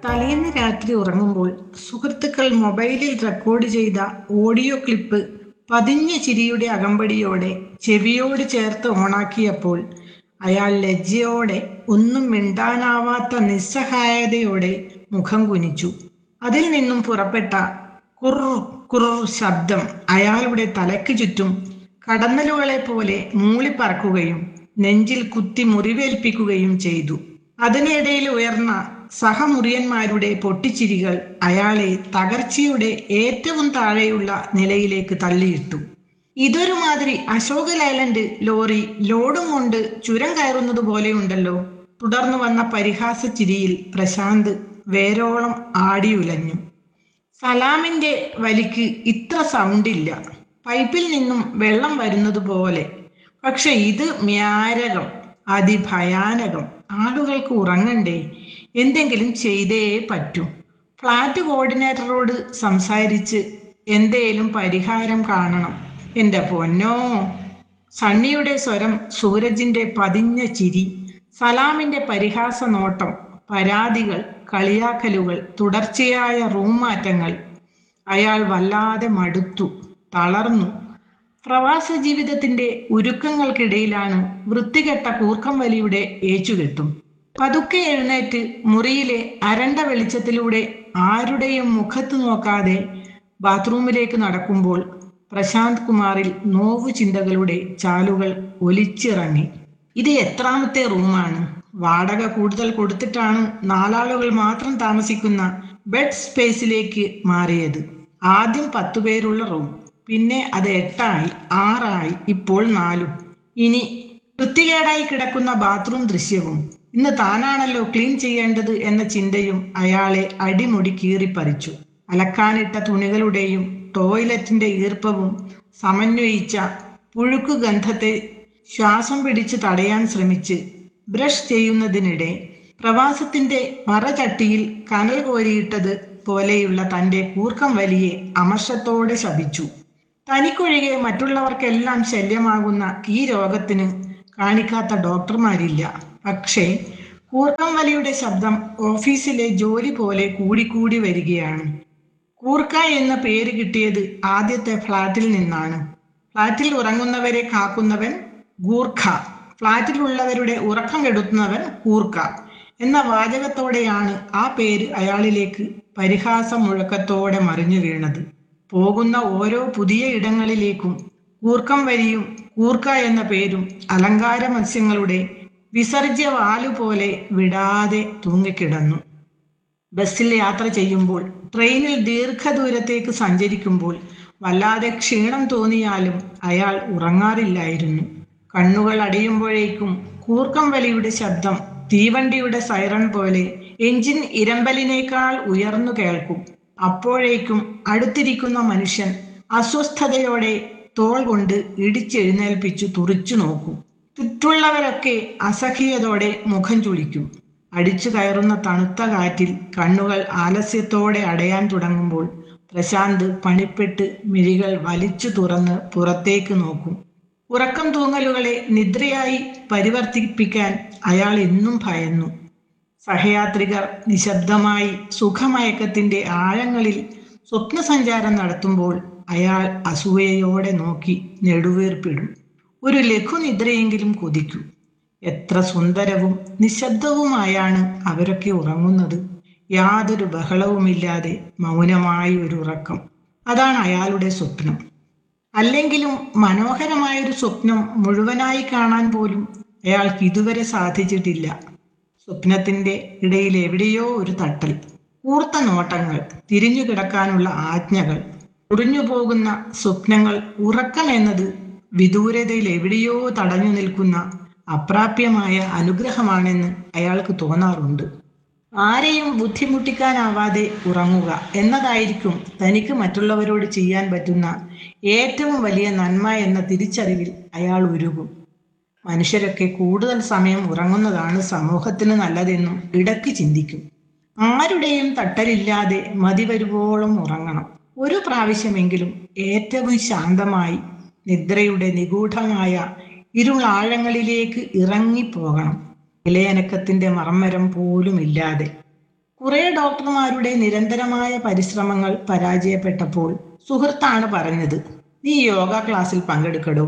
തലേന്ന് രാത്രി ഉറങ്ങുമ്പോൾ സുഹൃത്തുക്കൾ മൊബൈലിൽ റെക്കോർഡ് ചെയ്ത ഓഡിയോ ക്ലിപ്പ് പതിഞ്ഞ ചിരിയുടെ അകമ്പടിയോടെ ചെവിയോട് ചേർത്ത് ഓണാക്കിയപ്പോൾ അയാൾ ലജ്ജയോടെ ഒന്നും മിണ്ടാനാവാത്ത നിസ്സഹായതയോടെ മുഖം കുനിച്ചു അതിൽ നിന്നും പുറപ്പെട്ട കുറു കുറു ശബ്ദം അയാളുടെ തലയ്ക്ക് ചുറ്റും കടന്നലുകളെ പോലെ മൂളിപ്പറക്കുകയും നെഞ്ചിൽ കുത്തി മുറിവേൽപ്പിക്കുകയും ചെയ്തു അതിനിടയിൽ ഉയർന്ന സഹമുറിയന്മാരുടെ പൊട്ടിച്ചിരികൾ അയാളെ തകർച്ചയുടെ ഏറ്റവും താഴെയുള്ള നിലയിലേക്ക് തള്ളിയിട്ടു ഇതൊരു മാതിരി അശോക ലൈലൻഡ് ലോറി ലോഡും കൊണ്ട് ചുരം കയറുന്നത് പോലെയുണ്ടല്ലോ തുടർന്നു വന്ന പരിഹാസ ചിരിയിൽ പ്രശാന്ത് വേരോളം ആടിയുലഞ്ഞു സലാമിന്റെ വലിക്ക് ഇത്ര സൗണ്ടില്ല പൈപ്പിൽ നിന്നും വെള്ളം വരുന്നത് പോലെ പക്ഷെ ഇത് മ്യാരകം അതിഭയാനകം ആളുകൾക്ക് ഉറങ്ങണ്ടേ എന്തെങ്കിലും ചെയ്തേ പറ്റൂ ഫ്ലാറ്റ് കോർഡിനേറ്ററോട് സംസാരിച്ച് എന്തേലും പരിഹാരം കാണണം എൻ്റെ പൊന്നോ സണ്ണിയുടെ സ്വരം സൂരജിന്റെ പതിഞ്ഞ ചിരി സലാമിന്റെ പരിഹാസ നോട്ടം പരാതികൾ കളിയാക്കലുകൾ തുടർച്ചയായ റൂം മാറ്റങ്ങൾ അയാൾ വല്ലാതെ മടുത്തു തളർന്നു പ്രവാസ ജീവിതത്തിന്റെ ഉരുക്കങ്ങൾക്കിടയിലാണ് വൃത്തികെട്ട കൂർക്കം വലിയുടെ ഏച്ചുകെട്ടും പതുക്കെ എഴുന്നേറ്റ് മുറിയിലെ അരണ്ട വെളിച്ചത്തിലൂടെ ആരുടെയും മുഖത്ത് നോക്കാതെ ബാത്റൂമിലേക്ക് നടക്കുമ്പോൾ പ്രശാന്ത് കുമാറിൽ നോവു ചിന്തകളുടെ ചാലുകൾ ഒലിച്ചിറങ്ങി ഇത് എത്രാമത്തെ റൂമാണ് വാടക കൂടുതൽ കൊടുത്തിട്ടാണ് നാലാളുകൾ മാത്രം താമസിക്കുന്ന ബെഡ് സ്പേസിലേക്ക് മാറിയത് ആദ്യം പത്തു പേരുള്ള റൂം പിന്നെ അത് എട്ടായി ആറായി ഇപ്പോൾ നാലും ഇനി വൃത്തികേടായി കിടക്കുന്ന ബാത്റൂം ദൃശ്യവും ഇന്ന് താനാണല്ലോ ക്ലീൻ ചെയ്യേണ്ടത് എന്ന ചിന്തയും അയാളെ അടിമുടി കീറിപ്പറിച്ചു അലക്കാനിട്ട തുണികളുടെയും ടോയ്ലറ്റിന്റെ ഈർപ്പവും സമന്വയിച്ച പുഴുക്കു ഗന്ധത്തെ ശ്വാസം പിടിച്ച് തടയാൻ ശ്രമിച്ച് ബ്രഷ് ചെയ്യുന്നതിനിടെ പ്രവാസത്തിന്റെ മറചട്ടിയിൽ കനൽ കോരിയിട്ടത് പോലെയുള്ള തന്റെ കൂർക്കം വലിയെ അമർഷത്തോടെ ശപിച്ചു തനിക്കൊഴികെ മറ്റുള്ളവർക്കെല്ലാം ശല്യമാകുന്ന ഈ രോഗത്തിന് കാണിക്കാത്ത ഡോക്ടർമാരില്ല പക്ഷേ കൂർക്കം വലിയുടെ ശബ്ദം ഓഫീസിലെ ജോലി പോലെ കൂടിക്കൂടി വരികയാണ് കൂർക്ക എന്ന പേര് കിട്ടിയത് ആദ്യത്തെ ഫ്ലാറ്റിൽ നിന്നാണ് ഫ്ലാറ്റിൽ ഉറങ്ങുന്നവരെ കാക്കുന്നവൻ ഗൂർഖ ഫ്ലാറ്റിലുള്ളവരുടെ ഉറക്കം കെടുത്തുന്നവൻ കൂർക്ക എന്ന വാചകത്തോടെയാണ് ആ പേര് അയാളിലേക്ക് പരിഹാസം മുഴക്കത്തോടെ മറിഞ്ഞു വീണത് പോകുന്ന ഓരോ പുതിയ ഇടങ്ങളിലേക്കും കൂർക്കം വരിയും കൂർക്ക എന്ന പേരും അലങ്കാര മത്സ്യങ്ങളുടെ വിസർജ്യ വാലുപോലെ വിടാതെ തൂങ്ങിക്കിടന്നു ബസ്സിൽ യാത്ര ചെയ്യുമ്പോൾ ട്രെയിനിൽ ദീർഘദൂരത്തേക്ക് സഞ്ചരിക്കുമ്പോൾ വല്ലാതെ ക്ഷീണം തോന്നിയാലും അയാൾ ഉറങ്ങാറില്ലായിരുന്നു കണ്ണുകൾ അടയുമ്പോഴേക്കും കൂർക്കം വലിയുടെ ശബ്ദം തീവണ്ടിയുടെ സൈറൺ പോലെ എഞ്ചിൻ ഇരമ്പലിനേക്കാൾ ഉയർന്നു കേൾക്കും അപ്പോഴേക്കും അടുത്തിരിക്കുന്ന മനുഷ്യൻ അസ്വസ്ഥതയോടെ തോൾ കൊണ്ട് ഇടിച്ചെഴുന്നേൽപ്പിച്ചു തുറിച്ചു നോക്കും ചുറ്റുള്ളവരൊക്കെ അസഹ്യതയോടെ മുഖം ചുളിക്കും അടിച്ചു കയറുന്ന തണുത്ത കാറ്റിൽ കണ്ണുകൾ ആലസ്യത്തോടെ അടയാൻ തുടങ്ങുമ്പോൾ പ്രശാന്ത് പണിപ്പെട്ട് മിഴികൾ വലിച്ചു തുറന്ന് പുറത്തേക്ക് നോക്കും ഉറക്കം തൂങ്ങലുകളെ നിദ്രയായി പരിവർത്തിപ്പിക്കാൻ അയാൾ എന്നും ഭയന്നു സഹയാത്രികർ നിശബ്ദമായി സുഖമയക്കത്തിന്റെ ആഴങ്ങളിൽ സ്വപ്നസഞ്ചാരം നടത്തുമ്പോൾ അയാൾ അസൂയയോടെ നോക്കി നെടുവീർപ്പിടും ഒരു ലഘുനിദ്രയെങ്കിലും കൊതിക്കൂ എത്ര സുന്ദരവും നിശബ്ദവുമായാണ് അവരൊക്കെ ഉറങ്ങുന്നത് യാതൊരു ബഹളവുമില്ലാതെ മൗനമായ ഒരു ഉറക്കം അതാണ് അയാളുടെ സ്വപ്നം അല്ലെങ്കിലും മനോഹരമായൊരു സ്വപ്നം മുഴുവനായി കാണാൻ പോലും അയാൾക്ക് ഇതുവരെ സാധിച്ചിട്ടില്ല സ്വപ്നത്തിന്റെ ഇടയിൽ എവിടെയോ ഒരു തട്ടൽ കൂർത്ത നോട്ടങ്ങൾ തിരിഞ്ഞു കിടക്കാനുള്ള ആജ്ഞകൾ ഉറിഞ്ഞു പോകുന്ന സ്വപ്നങ്ങൾ ഉറക്കം എന്നത് വിദൂരതയിൽ എവിടെയോ തടഞ്ഞു നിൽക്കുന്ന അപ്രാപ്യമായ അനുഗ്രഹമാണെന്ന് അയാൾക്ക് തോന്നാറുണ്ട് ആരെയും ബുദ്ധിമുട്ടിക്കാനാവാതെ ഉറങ്ങുക എന്നതായിരിക്കും തനിക്ക് മറ്റുള്ളവരോട് ചെയ്യാൻ പറ്റുന്ന ഏറ്റവും വലിയ നന്മ എന്ന തിരിച്ചറിവിൽ അയാൾ ഉരുകും മനുഷ്യരൊക്കെ കൂടുതൽ സമയം ഉറങ്ങുന്നതാണ് സമൂഹത്തിന് നല്ലതെന്നും ഇടയ്ക്ക് ചിന്തിക്കും ആരുടെയും തട്ടലില്ലാതെ മതി വരുവോളം ഉറങ്ങണം ഒരു പ്രാവശ്യമെങ്കിലും ഏറ്റവും ശാന്തമായി നിദ്രയുടെ നിഗൂഢമായ ഇരുളാഴങ്ങളിലേക്ക് ഇറങ്ങിപ്പോകണം ഇലയനക്കത്തിന്റെ മർമ്മരം പോലും ഇല്ലാതെ കുറെ ഡോക്ടർമാരുടെ നിരന്തരമായ പരിശ്രമങ്ങൾ പരാജയപ്പെട്ടപ്പോൾ സുഹൃത്താണ് പറഞ്ഞത് നീ യോഗ ക്ലാസ്സിൽ പങ്കെടുക്കടോ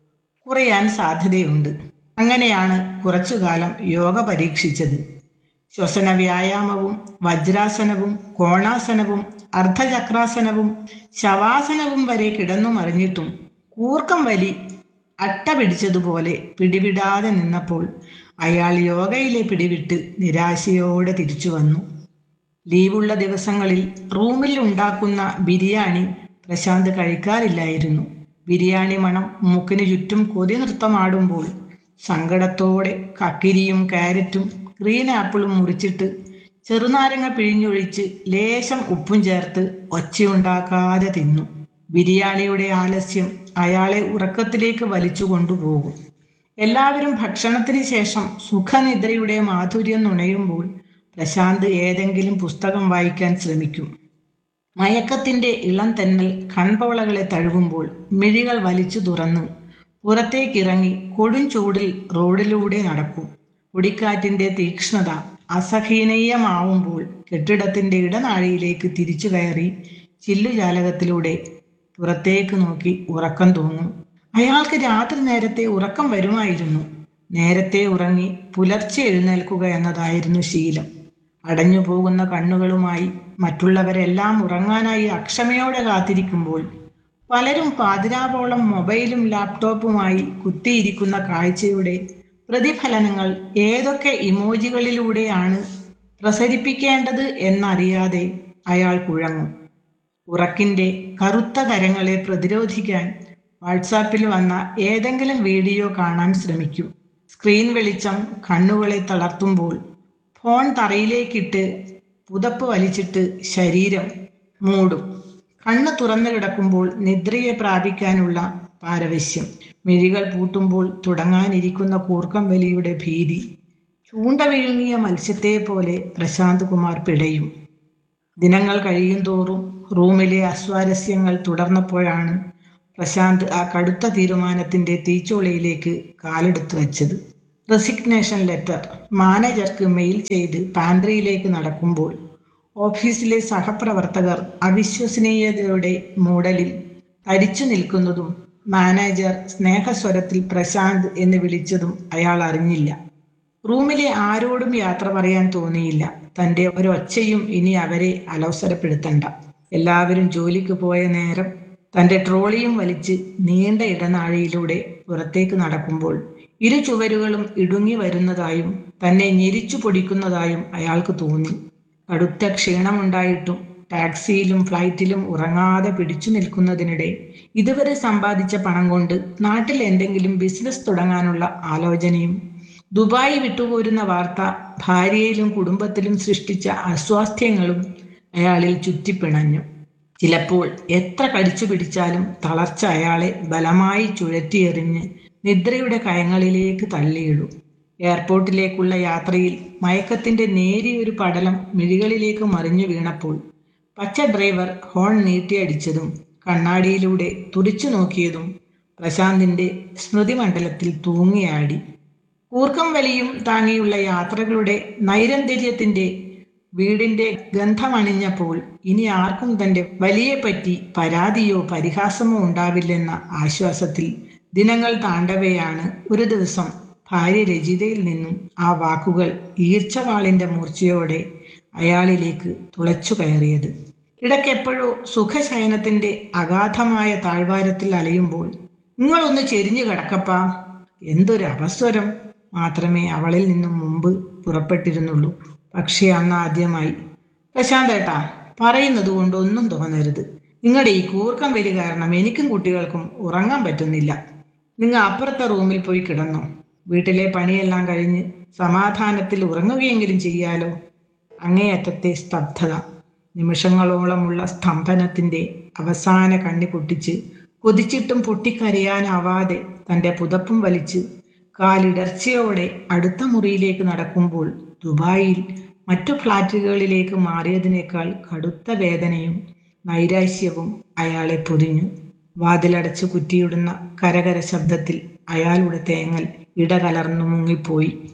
കുറയാൻ സാധ്യതയുണ്ട് അങ്ങനെയാണ് കുറച്ചുകാലം യോഗ പരീക്ഷിച്ചത് ശ്വസന വ്യായാമവും വജ്രാസനവും കോണാസനവും അർദ്ധചക്രാസനവും ശവാസനവും വരെ കിടന്നു മറിഞ്ഞിട്ടും കൂർക്കം വലി അട്ട പിടിച്ചതുപോലെ പിടിവിടാതെ നിന്നപ്പോൾ അയാൾ യോഗയിലെ പിടിവിട്ട് നിരാശയോടെ തിരിച്ചു വന്നു ലീവുള്ള ദിവസങ്ങളിൽ റൂമിൽ ഉണ്ടാക്കുന്ന ബിരിയാണി പ്രശാന്ത് കഴിക്കാറില്ലായിരുന്നു ബിരിയാണി മണം മൂക്കിന് ചുറ്റും കൊതി നൃത്തമാടുമ്പോൾ സങ്കടത്തോടെ കക്കിരിയും കാരറ്റും ഗ്രീൻ ആപ്പിളും മുറിച്ചിട്ട് ചെറുനാരങ്ങ പിഴിഞ്ഞൊഴിച്ച് ലേശം ഉപ്പും ചേർത്ത് ഒച്ചയുണ്ടാക്കാതെ തിന്നു ബിരിയാണിയുടെ ആലസ്യം അയാളെ ഉറക്കത്തിലേക്ക് വലിച്ചു കൊണ്ടുപോകും എല്ലാവരും ഭക്ഷണത്തിന് ശേഷം സുഖനിദ്രയുടെ മാധുര്യം നുണയുമ്പോൾ പ്രശാന്ത് ഏതെങ്കിലും പുസ്തകം വായിക്കാൻ ശ്രമിക്കും മയക്കത്തിന്റെ ഇളം തെന്നൽ കൺപവളകളെ തഴുകുമ്പോൾ മിഴികൾ വലിച്ചു തുറന്ന് പുറത്തേക്കിറങ്ങി കൊടും ചൂടിൽ റോഡിലൂടെ നടക്കും പൊടിക്കാറ്റിന്റെ തീക്ഷ്ണത അസഹനീയമാവുമ്പോൾ കെട്ടിടത്തിന്റെ ഇടനാഴിയിലേക്ക് തിരിച്ചു കയറി ചില്ലുജാലകത്തിലൂടെ പുറത്തേക്ക് നോക്കി ഉറക്കം തൂങ്ങും അയാൾക്ക് രാത്രി നേരത്തെ ഉറക്കം വരുമായിരുന്നു നേരത്തെ ഉറങ്ങി പുലർച്ചെ എഴുന്നേൽക്കുക എന്നതായിരുന്നു ശീലം അടഞ്ഞു പോകുന്ന കണ്ണുകളുമായി മറ്റുള്ളവരെല്ലാം ഉറങ്ങാനായി അക്ഷമയോടെ കാത്തിരിക്കുമ്പോൾ പലരും പാതിരാവോളം മൊബൈലും ലാപ്ടോപ്പുമായി കുത്തിയിരിക്കുന്ന കാഴ്ചയുടെ പ്രതിഫലനങ്ങൾ ഏതൊക്കെ ഇമോജികളിലൂടെയാണ് പ്രസരിപ്പിക്കേണ്ടത് എന്നറിയാതെ അയാൾ കുഴങ്ങും ഉറക്കിന്റെ കറുത്ത കരങ്ങളെ പ്രതിരോധിക്കാൻ വാട്സാപ്പിൽ വന്ന ഏതെങ്കിലും വീഡിയോ കാണാൻ ശ്രമിക്കും സ്ക്രീൻ വെളിച്ചം കണ്ണുകളെ തളർത്തുമ്പോൾ ഫോൺ തറയിലേക്കിട്ട് പുതപ്പ് വലിച്ചിട്ട് ശരീരം മൂടും കണ്ണ് തുറന്നു കിടക്കുമ്പോൾ നിദ്രയെ പ്രാപിക്കാനുള്ള പാരവശ്യം മിഴികൾ പൂട്ടുമ്പോൾ തുടങ്ങാനിരിക്കുന്ന കൂർക്കം വലിയുടെ ഭീതി ചൂണ്ട വിഴുങ്ങിയ മത്സ്യത്തെ പോലെ പ്രശാന്ത് കുമാർ പിടയും ദിനങ്ങൾ കഴിയും തോറും റൂമിലെ അസ്വാരസ്യങ്ങൾ തുടർന്നപ്പോഴാണ് പ്രശാന്ത് ആ കടുത്ത തീരുമാനത്തിന്റെ തീച്ചോളയിലേക്ക് കാലെടുത്തു വച്ചത് റെസിഗ്നേഷൻ ലെറ്റർ മാനേജർക്ക് മെയിൽ ചെയ്ത് പാൻട്രിയിലേക്ക് നടക്കുമ്പോൾ ഓഫീസിലെ സഹപ്രവർത്തകർ അവിശ്വസനീയതയുടെ മൂടലിൽ തരിച്ചു നിൽക്കുന്നതും മാനേജർ സ്നേഹസ്വരത്തിൽ പ്രശാന്ത് എന്ന് വിളിച്ചതും അയാൾ അറിഞ്ഞില്ല റൂമിലെ ആരോടും യാത്ര പറയാൻ തോന്നിയില്ല തന്റെ ഒരൊച്ചയും ഇനി അവരെ അലോസരപ്പെടുത്തണ്ട എല്ലാവരും ജോലിക്ക് പോയ നേരം തന്റെ ട്രോളിയും വലിച്ച് നീണ്ട ഇടനാഴിയിലൂടെ പുറത്തേക്ക് നടക്കുമ്പോൾ ഇരു ചുവരുകളും ഇടുങ്ങി വരുന്നതായും തന്നെ ഞെരിച്ചു പൊടിക്കുന്നതായും അയാൾക്ക് തോന്നി കടുത്ത ക്ഷീണമുണ്ടായിട്ടും ടാക്സിയിലും ഫ്ലൈറ്റിലും ഉറങ്ങാതെ പിടിച്ചു നിൽക്കുന്നതിനിടെ ഇതുവരെ സമ്പാദിച്ച പണം കൊണ്ട് നാട്ടിൽ എന്തെങ്കിലും ബിസിനസ് തുടങ്ങാനുള്ള ആലോചനയും ദുബായി വിട്ടുപോരുന്ന വാർത്ത ഭാര്യയിലും കുടുംബത്തിലും സൃഷ്ടിച്ച അസ്വാസ്ഥ്യങ്ങളും അയാളിൽ ചുറ്റിപ്പിണഞ്ഞു ചിലപ്പോൾ എത്ര കടിച്ചു പിടിച്ചാലും തളർച്ച അയാളെ ബലമായി ചുഴറ്റിയെറിഞ്ഞ് നിദ്രയുടെ കയങ്ങളിലേക്ക് തള്ളിയിടും എയർപോർട്ടിലേക്കുള്ള യാത്രയിൽ മയക്കത്തിന്റെ നേരിയൊരു പടലം മിഴികളിലേക്ക് മറിഞ്ഞു വീണപ്പോൾ പച്ച ഡ്രൈവർ ഹോൺ നീട്ടിയടിച്ചതും കണ്ണാടിയിലൂടെ തുറിച്ചു നോക്കിയതും പ്രശാന്തിന്റെ സ്മൃതിമണ്ഡലത്തിൽ തൂങ്ങിയാടി കൂർക്കം വലിയും താങ്ങിയുള്ള യാത്രകളുടെ നൈരന്തര്യത്തിന്റെ വീടിന്റെ ഗന്ധമണിഞ്ഞപ്പോൾ ഇനി ആർക്കും തന്റെ വലിയെപ്പറ്റി പരാതിയോ പരിഹാസമോ ഉണ്ടാവില്ലെന്ന ആശ്വാസത്തിൽ ദിനങ്ങൾ താണ്ടവെയാണ് ഒരു ദിവസം ഭാര്യ രചിതയിൽ നിന്നും ആ വാക്കുകൾ ഈർച്ചവാളിന്റെ മൂർച്ചയോടെ അയാളിലേക്ക് തുളച്ചു കയറിയത് ഇടയ്ക്കെപ്പോഴോ സുഖശയനത്തിന്റെ അഗാധമായ താഴ്വാരത്തിൽ അലയുമ്പോൾ നിങ്ങളൊന്ന് ചെരിഞ്ഞു കിടക്കപ്പാ എന്തൊരു അപസ്വരം മാത്രമേ അവളിൽ നിന്നും മുമ്പ് പുറപ്പെട്ടിരുന്നുള്ളൂ പക്ഷേ അന്ന് ആദ്യമായി പ്രശാന്തേട്ടാ പറയുന്നത് കൊണ്ട് ഒന്നും തോന്നരുത് നിങ്ങളുടെ ഈ കൂർക്കം വലി കാരണം എനിക്കും കുട്ടികൾക്കും ഉറങ്ങാൻ പറ്റുന്നില്ല നിങ്ങൾ അപ്പുറത്തെ റൂമിൽ പോയി കിടന്നോ വീട്ടിലെ പണിയെല്ലാം കഴിഞ്ഞ് സമാധാനത്തിൽ ഉറങ്ങുകയെങ്കിലും ചെയ്യാലോ അങ്ങേയറ്റത്തെ സ്തബ്ധത നിമിഷങ്ങളോളമുള്ള സ്തംഭനത്തിന്റെ അവസാന കണ്ണി പൊട്ടിച്ച് കൊതിച്ചിട്ടും പൊട്ടിക്കരയാനാവാതെ തന്റെ പുതപ്പും വലിച്ച് കാലിടർച്ചയോടെ അടുത്ത മുറിയിലേക്ക് നടക്കുമ്പോൾ ദുബായിൽ മറ്റു ഫ്ലാറ്റുകളിലേക്ക് മാറിയതിനേക്കാൾ കടുത്ത വേദനയും നൈരാശ്യവും അയാളെ പൊതിഞ്ഞു വാതിലടച്ച് കുറ്റിയിടുന്ന കരകര ശബ്ദത്തിൽ അയാളുടെ തേങ്ങൽ ഇടകലർന്നു മുങ്ങിപ്പോയി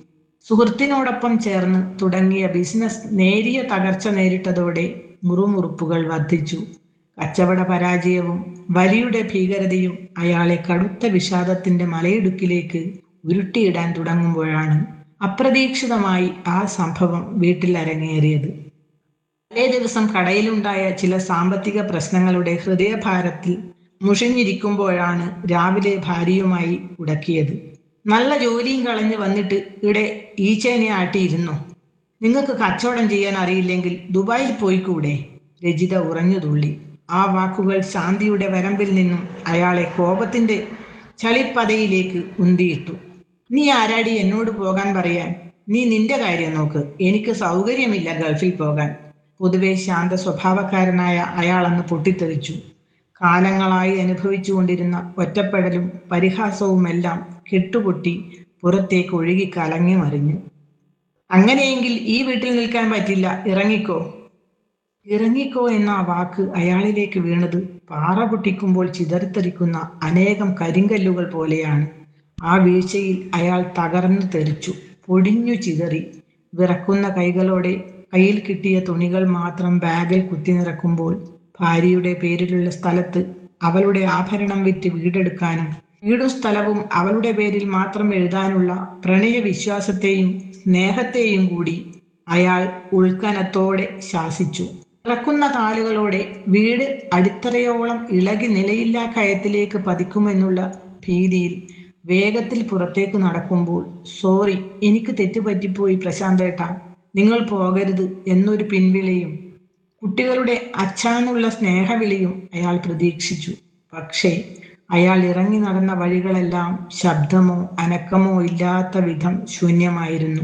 സുഹൃത്തിനോടൊപ്പം ചേർന്ന് തുടങ്ങിയ ബിസിനസ് നേരിയ തകർച്ച നേരിട്ടതോടെ മുറുമുറുപ്പുകൾ വർദ്ധിച്ചു കച്ചവട പരാജയവും വലിയുടെ ഭീകരതയും അയാളെ കടുത്ത വിഷാദത്തിന്റെ മലയിടുക്കിലേക്ക് ഉരുട്ടിയിടാൻ തുടങ്ങുമ്പോഴാണ് അപ്രതീക്ഷിതമായി ആ സംഭവം വീട്ടിൽ അരങ്ങേറിയത് തലേ ദിവസം കടയിലുണ്ടായ ചില സാമ്പത്തിക പ്രശ്നങ്ങളുടെ ഹൃദയഭാരത്തിൽ മുഷിഞ്ഞിരിക്കുമ്പോഴാണ് രാവിലെ ഭാര്യയുമായി ഉടക്കിയത് നല്ല ജോലിയും കളഞ്ഞ് വന്നിട്ട് ഇവിടെ ഈച്ചേനെ ആട്ടിയിരുന്നു നിങ്ങൾക്ക് കച്ചവടം ചെയ്യാൻ അറിയില്ലെങ്കിൽ ദുബായിൽ പോയിക്കൂടെ രജിത ഉറഞ്ഞു തുള്ളി ആ വാക്കുകൾ ശാന്തിയുടെ വരമ്പിൽ നിന്നും അയാളെ കോപത്തിന്റെ ചളിപ്പതയിലേക്ക് ഉന്തിയിട്ടു നീ ആരാടി എന്നോട് പോകാൻ പറയാൻ നീ നിന്റെ കാര്യം നോക്ക് എനിക്ക് സൗകര്യമില്ല ഗൾഫിൽ പോകാൻ പൊതുവെ ശാന്ത സ്വഭാവക്കാരനായ അയാളന്ന് പൊട്ടിത്തെറിച്ചു കാലങ്ങളായി അനുഭവിച്ചുകൊണ്ടിരുന്ന ഒറ്റപ്പെടലും പരിഹാസവുമെല്ലാം കെട്ടുപൊട്ടി പുറത്തേക്ക് ഒഴുകി കലങ്ങി മറിഞ്ഞു അങ്ങനെയെങ്കിൽ ഈ വീട്ടിൽ നിൽക്കാൻ പറ്റില്ല ഇറങ്ങിക്കോ ഇറങ്ങിക്കോ എന്ന ആ വാക്ക് അയാളിലേക്ക് വീണത് പാറ പൊട്ടിക്കുമ്പോൾ ചിതറിത്തെറിക്കുന്ന അനേകം കരിങ്കല്ലുകൾ പോലെയാണ് ആ വീഴ്ചയിൽ അയാൾ തകർന്നു തെറിച്ചു പൊടിഞ്ഞു ചിതറി വിറക്കുന്ന കൈകളോടെ കയ്യിൽ കിട്ടിയ തുണികൾ മാത്രം ബാഗിൽ കുത്തി നിറക്കുമ്പോൾ ഭാര്യയുടെ പേരിലുള്ള സ്ഥലത്ത് അവളുടെ ആഭരണം വിറ്റ് വീടെടുക്കാനും വീടും സ്ഥലവും അവളുടെ പേരിൽ മാത്രം എഴുതാനുള്ള പ്രണയ വിശ്വാസത്തെയും സ്നേഹത്തെയും കൂടി അയാൾ ഉൾക്കനത്തോടെ ശാസിച്ചു ഇറക്കുന്ന കാലുകളോടെ വീട് അടിത്തറയോളം ഇളകി നിലയില്ലാ കയത്തിലേക്ക് പതിക്കുമെന്നുള്ള ഭീതിയിൽ വേഗത്തിൽ പുറത്തേക്ക് നടക്കുമ്പോൾ സോറി എനിക്ക് തെറ്റുപറ്റിപ്പോയി പ്രശാന്തേട്ട നിങ്ങൾ പോകരുത് എന്നൊരു പിൻവിളിയും കുട്ടികളുടെ അച്ഛാന്നുള്ള സ്നേഹവിളിയും അയാൾ പ്രതീക്ഷിച്ചു പക്ഷേ അയാൾ ഇറങ്ങി നടന്ന വഴികളെല്ലാം ശബ്ദമോ അനക്കമോ ഇല്ലാത്ത വിധം ശൂന്യമായിരുന്നു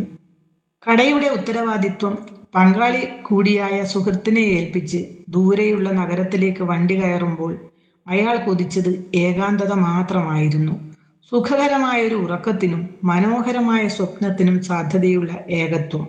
കടയുടെ ഉത്തരവാദിത്വം പങ്കാളി കൂടിയായ സുഹൃത്തിനെ ഏൽപ്പിച്ച് ദൂരെയുള്ള നഗരത്തിലേക്ക് വണ്ടി കയറുമ്പോൾ അയാൾ കൊതിച്ചത് ഏകാന്തത മാത്രമായിരുന്നു സുഖകരമായ ഒരു ഉറക്കത്തിനും മനോഹരമായ സ്വപ്നത്തിനും സാധ്യതയുള്ള ഏകത്വം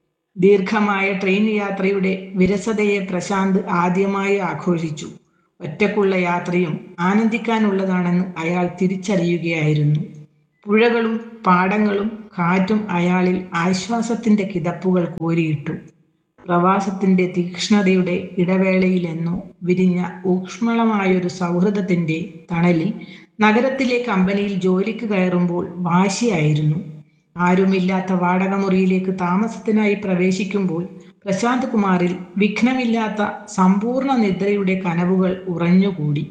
ദീർഘമായ ട്രെയിൻ യാത്രയുടെ വിരസതയെ പ്രശാന്ത് ആദ്യമായി ആഘോഷിച്ചു ഒറ്റക്കുള്ള യാത്രയും ആനന്ദിക്കാനുള്ളതാണെന്ന് അയാൾ തിരിച്ചറിയുകയായിരുന്നു പുഴകളും പാടങ്ങളും കാറ്റും അയാളിൽ ആശ്വാസത്തിന്റെ കിതപ്പുകൾ കോരിയിട്ടു പ്രവാസത്തിന്റെ തീക്ഷ്ണതയുടെ ഇടവേളയിലെന്നോ വിരിഞ്ഞ ഊക്ഷ്മളമായൊരു സൗഹൃദത്തിന്റെ തണലിൽ നഗരത്തിലെ കമ്പനിയിൽ ജോലിക്ക് കയറുമ്പോൾ വാശിയായിരുന്നു ആരുമില്ലാത്ത വാടകമുറിയിലേക്ക് താമസത്തിനായി പ്രവേശിക്കുമ്പോൾ പ്രശാന്ത് കുമാറിൽ വിഘ്നമില്ലാത്ത സമ്പൂർണ്ണ നിദ്രയുടെ കനവുകൾ ഉറഞ്ഞുകൂടി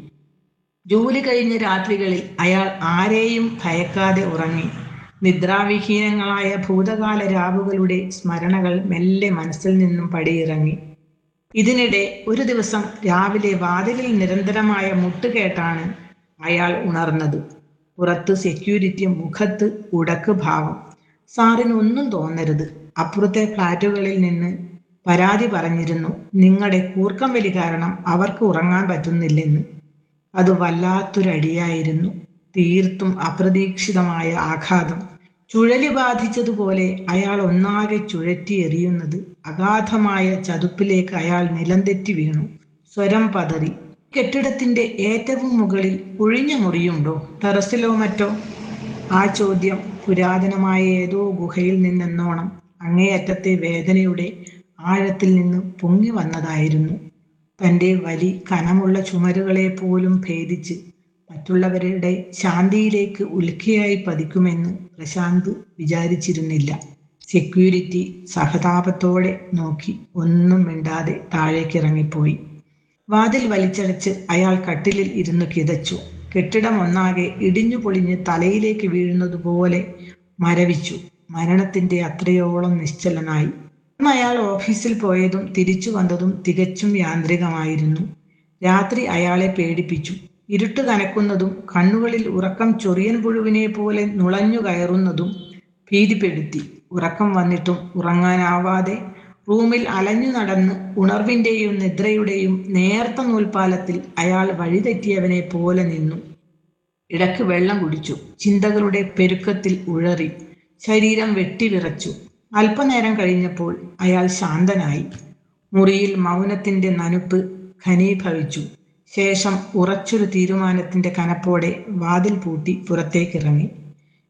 ജോലി കഴിഞ്ഞ രാത്രികളിൽ അയാൾ ആരെയും ഭയക്കാതെ ഉറങ്ങി നിദ്രാവിഹീനങ്ങളായ ഭൂതകാല രാവുകളുടെ സ്മരണകൾ മെല്ലെ മനസ്സിൽ നിന്നും പടിയിറങ്ങി ഇതിനിടെ ഒരു ദിവസം രാവിലെ വാതിലിൽ നിരന്തരമായ മുട്ടുകേട്ടാണ് അയാൾ ഉണർന്നത് പുറത്ത് സെക്യൂരിറ്റി മുഖത്ത് ഉടക്ക് ഭാവം സാറിന് ഒന്നും തോന്നരുത് അപ്പുറത്തെ ഫ്ലാറ്റുകളിൽ നിന്ന് പരാതി പറഞ്ഞിരുന്നു നിങ്ങളുടെ കൂർക്കം വലി കാരണം അവർക്ക് ഉറങ്ങാൻ പറ്റുന്നില്ലെന്ന് അത് വല്ലാത്തൊരടിയായിരുന്നു തീർത്തും അപ്രതീക്ഷിതമായ ആഘാതം ചുഴലി ബാധിച്ചതുപോലെ അയാൾ ഒന്നാകെ ചുഴറ്റി എറിയുന്നത് അഗാധമായ ചതുപ്പിലേക്ക് അയാൾ നിലംതെറ്റി വീണു സ്വരം പതറി കെട്ടിടത്തിന്റെ ഏറ്റവും മുകളിൽ ഒഴിഞ്ഞ മുറിയുണ്ടോ ടെറസിലോ മറ്റോ ആ ചോദ്യം പുരാതനമായ ഏതോ ഗുഹയിൽ നിന്നെന്നോണം അങ്ങേയറ്റത്തെ വേദനയുടെ ആഴത്തിൽ നിന്ന് പൊങ്ങി വന്നതായിരുന്നു തൻ്റെ വലി കനമുള്ള ചുമരുകളെ പോലും ഭേദിച്ച് മറ്റുള്ളവരുടെ ശാന്തിയിലേക്ക് ഉൽക്കയായി പതിക്കുമെന്ന് പ്രശാന്ത് വിചാരിച്ചിരുന്നില്ല സെക്യൂരിറ്റി സഹതാപത്തോടെ നോക്കി ഒന്നും മിണ്ടാതെ താഴേക്കിറങ്ങിപ്പോയി വാതിൽ വലിച്ചടച്ച് അയാൾ കട്ടിലിൽ ഇരുന്ന് കിതച്ചു കെട്ടിടം ഒന്നാകെ ഇടിഞ്ഞു പൊളിഞ്ഞ് തലയിലേക്ക് വീഴുന്നതുപോലെ മരവിച്ചു മരണത്തിന്റെ അത്രയോളം നിശ്ചലനായി അന്ന് അയാൾ ഓഫീസിൽ പോയതും തിരിച്ചു വന്നതും തികച്ചും യാന്ത്രികമായിരുന്നു രാത്രി അയാളെ പേടിപ്പിച്ചു ഇരുട്ട് കനക്കുന്നതും കണ്ണുകളിൽ ഉറക്കം ചൊറിയൻ പുഴുവിനെ പോലെ നുളഞ്ഞു കയറുന്നതും ഭീതിപ്പെടുത്തി ഉറക്കം വന്നിട്ടും ഉറങ്ങാനാവാതെ റൂമിൽ അലഞ്ഞു നടന്ന് ഉണർവിന്റെയും നിദ്രയുടെയും നേർത്ത നൂൽപ്പാലത്തിൽ അയാൾ വഴിതെറ്റിയവനെ പോലെ നിന്നു ഇടക്ക് വെള്ളം കുടിച്ചു ചിന്തകളുടെ പെരുക്കത്തിൽ ഉഴറി ശരീരം വെട്ടിവിറച്ചു അല്പനേരം കഴിഞ്ഞപ്പോൾ അയാൾ ശാന്തനായി മുറിയിൽ മൗനത്തിന്റെ നനുപ്പ് ഘനീഭവിച്ചു ശേഷം ഉറച്ചൊരു തീരുമാനത്തിന്റെ കനപ്പോടെ വാതിൽ പൂട്ടി പുറത്തേക്കിറങ്ങി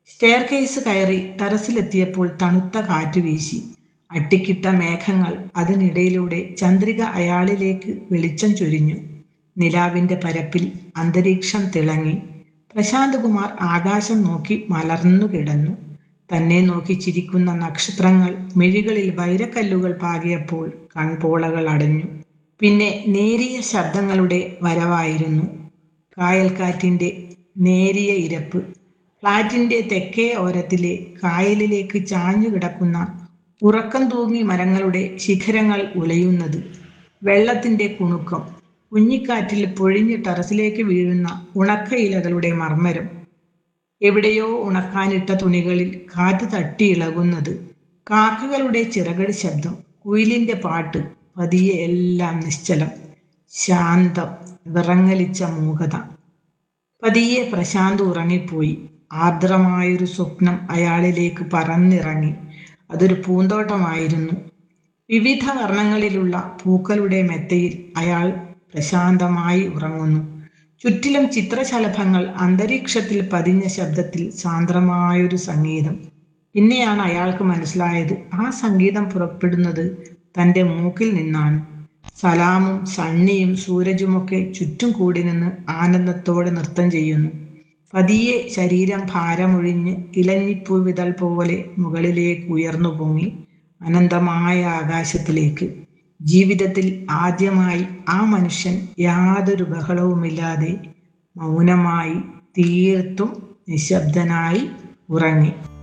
സ്റ്റെയർ കേസ് കയറി ടെറസിലെത്തിയപ്പോൾ തണുത്ത കാറ്റ് വീശി അട്ടിക്കിട്ട മേഘങ്ങൾ അതിനിടയിലൂടെ ചന്ദ്രിക അയാളിലേക്ക് വെളിച്ചം ചൊരിഞ്ഞു നിലാവിന്റെ പരപ്പിൽ അന്തരീക്ഷം തിളങ്ങി പ്രശാന്ത് കുമാർ ആകാശം നോക്കി മലർന്നു കിടന്നു തന്നെ നോക്കി ചിരിക്കുന്ന നക്ഷത്രങ്ങൾ മിഴികളിൽ വൈരക്കല്ലുകൾ പാകിയപ്പോൾ കൺപോളകൾ അടഞ്ഞു പിന്നെ നേരിയ ശബ്ദങ്ങളുടെ വരവായിരുന്നു കായൽക്കാറ്റിന്റെ നേരിയ ഇരപ്പ് ഫ്ലാറ്റിന്റെ തെക്കേ ഓരത്തിലെ കായലിലേക്ക് ചാഞ്ഞു കിടക്കുന്ന ഉറക്കം തൂങ്ങി മരങ്ങളുടെ ശിഖരങ്ങൾ ഉലയുന്നത് വെള്ളത്തിന്റെ കുണുക്കം കുഞ്ഞിക്കാറ്റിൽ പൊഴിഞ്ഞ് ടെറസിലേക്ക് വീഴുന്ന ഉണക്ക ഇലകളുടെ മർമ്മരം എവിടെയോ ഉണക്കാനിട്ട തുണികളിൽ കാറ്റ് തട്ടി ഇളകുന്നത് കാക്കകളുടെ ചിറകടി ശബ്ദം കുയിലിന്റെ പാട്ട് പതിയെ എല്ലാം നിശ്ചലം ശാന്തം വിറങ്ങലിച്ച മൂകത പതിയെ പ്രശാന്ത് ഉറങ്ങിപ്പോയി ആർദ്രമായൊരു സ്വപ്നം അയാളിലേക്ക് പറന്നിറങ്ങി അതൊരു പൂന്തോട്ടമായിരുന്നു വിവിധ വർണ്ണങ്ങളിലുള്ള പൂക്കളുടെ മെത്തയിൽ അയാൾ പ്രശാന്തമായി ഉറങ്ങുന്നു ചുറ്റിലും ചിത്രശലഭങ്ങൾ അന്തരീക്ഷത്തിൽ പതിഞ്ഞ ശബ്ദത്തിൽ സാന്ദ്രമായൊരു സംഗീതം പിന്നെയാണ് അയാൾക്ക് മനസ്സിലായത് ആ സംഗീതം പുറപ്പെടുന്നത് തൻ്റെ മൂക്കിൽ നിന്നാണ് സലാമും സണ്ണിയും സൂരജുമൊക്കെ ചുറ്റും കൂടി നിന്ന് ആനന്ദത്തോടെ നൃത്തം ചെയ്യുന്നു പതിയെ ശരീരം ഭാരമൊഴിഞ്ഞ് ഇലഞ്ഞിപ്പൂ വിതൽ പോലെ മുകളിലേക്ക് ഉയർന്നു പൊങ്ങി അനന്തമായ ആകാശത്തിലേക്ക് ജീവിതത്തിൽ ആദ്യമായി ആ മനുഷ്യൻ യാതൊരു ബഹളവുമില്ലാതെ മൗനമായി തീർത്തും നിശബ്ദനായി ഉറങ്ങി